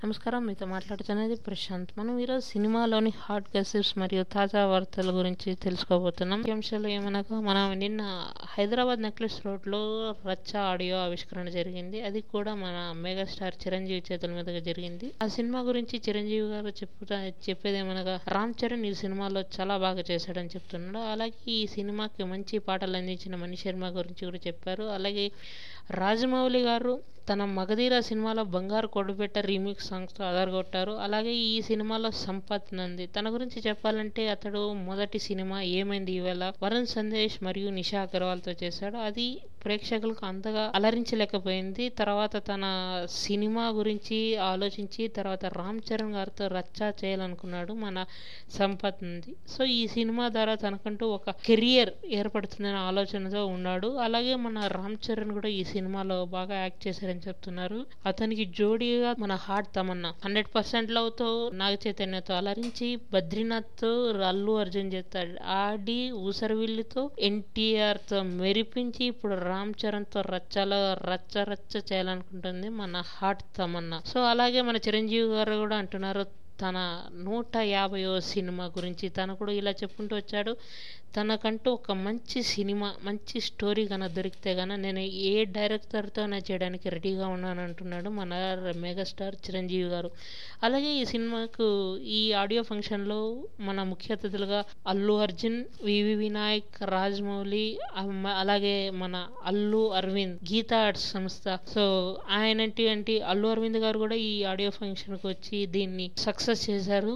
నమస్కారం మీతో మాట్లాడుతున్నది ప్రశాంత్ మనం ఈరోజు సినిమాలోని హాట్ గసిప్స్ మరియు తాజా వార్తల గురించి తెలుసుకోబోతున్నాం ఈ అంశాలు ఏమనగా మనం నిన్న హైదరాబాద్ నెక్లెస్ రోడ్లో రచ్చ ఆడియో ఆవిష్కరణ జరిగింది అది కూడా మన మెగాస్టార్ చిరంజీవి చేతుల మీదుగా జరిగింది ఆ సినిమా గురించి చిరంజీవి గారు చెప్పుతా చెప్పేది ఏమనగా రామ్ చరణ్ ఈ సినిమాలో చాలా బాగా చేశాడని చెప్తున్నాడు అలాగే ఈ సినిమాకి మంచి పాటలు అందించిన మణి శర్మ గురించి కూడా చెప్పారు అలాగే రాజమౌళి గారు తన మగధీర సినిమాలో బంగారు కొడుపెట్ట రీమిక్స్ సాంగ్స్తో అదరగొట్టారు అలాగే ఈ సినిమాలో సంపత్ నంది తన గురించి చెప్పాలంటే అతడు మొదటి సినిమా ఏమైంది ఈవేళ వరుణ్ సందేశ్ మరియు నిషా అగర్వాల్తో చేశాడు అది ప్రేక్షకులకు అంతగా అలరించలేకపోయింది తర్వాత తన సినిమా గురించి ఆలోచించి తర్వాత రామ్ చరణ్ గారితో రచ్చ చేయాలనుకున్నాడు మన సంపత్ నంది సో ఈ సినిమా ద్వారా తనకంటూ ఒక కెరియర్ ఏర్పడుతుందనే ఆలోచనతో ఉన్నాడు అలాగే మన రామ్ చరణ్ కూడా ఈ సినిమాలో బాగా యాక్ట్ చేశారని చెప్తున్నారు అతనికి జోడీగా మన heart Tamannaah hundred percent love తో నాగ చైతన్యతో అలరించి బద్రీనాథ్ తో అల్లు అర్జున్ చేస్తాడు ఆడి ఊసరవిల్లుతో ఎన్టీఆర్ తో మెరిపించి ఇప్పుడు రామ్ చరణ్ తో రచ్చలో రచ్చ రచ్చ చేయాలనుకుంటుంది మన హార్ట్ తమన్నా సో అలాగే మన చిరంజీవి గారు కూడా అంటున్నారు తన నూట యాభైవ సినిమా గురించి తను కూడా ఇలా చెప్పుకుంటూ వచ్చాడు తనకంటూ ఒక మంచి సినిమా మంచి స్టోరీ కనుక దొరికితే కనుక నేను ఏ డైరెక్టర్తోనే చేయడానికి రెడీగా ఉన్నాను అంటున్నాడు మన మెగాస్టార్ చిరంజీవి గారు అలాగే ఈ సినిమాకు ఈ ఆడియో ఫంక్షన్లో మన ముఖ్య అతిథులుగా అల్లు అర్జున్ వివి వినాయక్ రాజమౌళి అలాగే మన అల్లు అరవింద్ గీతా ఆర్ట్స్ సంస్థ సో ఆయన అల్లు అరవింద్ గారు కూడా ఈ ఆడియో ఫంక్షన్కి వచ్చి దీన్ని సక్సెస్ చేశారు